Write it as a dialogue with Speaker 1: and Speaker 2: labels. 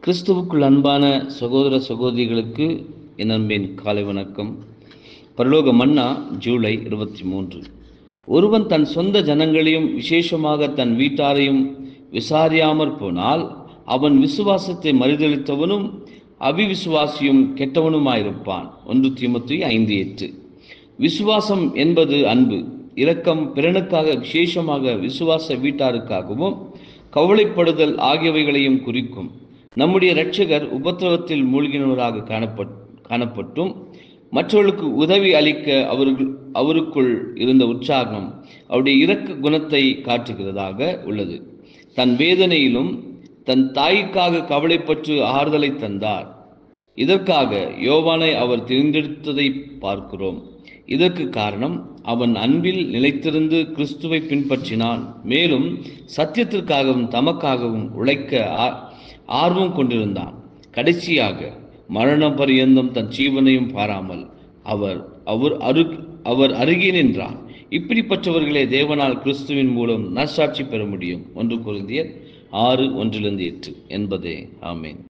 Speaker 1: கிறிஸ்துவுக்குள் அன்பான சகோதர சகோதரிகளுக்கு என் அன்பின் காலை வணக்கம் பரலோக மன்னா ஜூலை இருபத்தி மூன்று ஒருவன் தன் சொந்த ஜனங்களையும் விசேஷமாக தன் வீட்டாரையும் விசாரியாமற் போனால் அவன் விசுவாசத்தை மறுதளித்தவனும் அவிவிசுவாசியும் கெட்டவனுமாயிருப்பான் ஒன்று தீமத்தி ஐந்து எட்டு விசுவாசம் என்பது அன்பு இரக்கம் பிறனுக்காக விசேஷமாக விசுவாச வீட்டாருக்காகவும் கவலைப்படுதல் ஆகியவைகளையும் குறிக்கும் நம்முடைய இரட்சகர் உபத்திரவத்தில் மூழ்கினவராக காணப்பட் காணப்பட்டும் மற்றவர்களுக்கு உதவி அளிக்க அவர்கள் அவருக்குள் இருந்த உற்சாகம் அவருடைய இரக்க குணத்தை காட்டுகிறதாக உள்ளது தன் வேதனையிலும் தன் தாய்க்காக கவலைப்பட்டு ஆறுதலை தந்தார் இதற்காக யோவானை அவர் தேர்ந்தெடுத்ததை பார்க்கிறோம் இதற்கு காரணம் அவன் அன்பில் நிலைத்திருந்து கிறிஸ்துவை பின்பற்றினான் மேலும் சத்தியத்திற்காகவும் தமக்காகவும் உழைக்க ஆர்வம் கொண்டிருந்தான் கடைசியாக மரணம் பரியந்தம் தன் ஜீவனையும் பாராமல் அவர் அவர் அரு அவர் அருகே நின்றான் இப்படிப்பட்டவர்களே தேவனால் கிறிஸ்துவின் மூலம் நற்சாட்சி பெற முடியும் ஒன்று குருந்தியர் ஆறு ஒன்றிலிருந்து எட்டு என்பதே ஆமேன்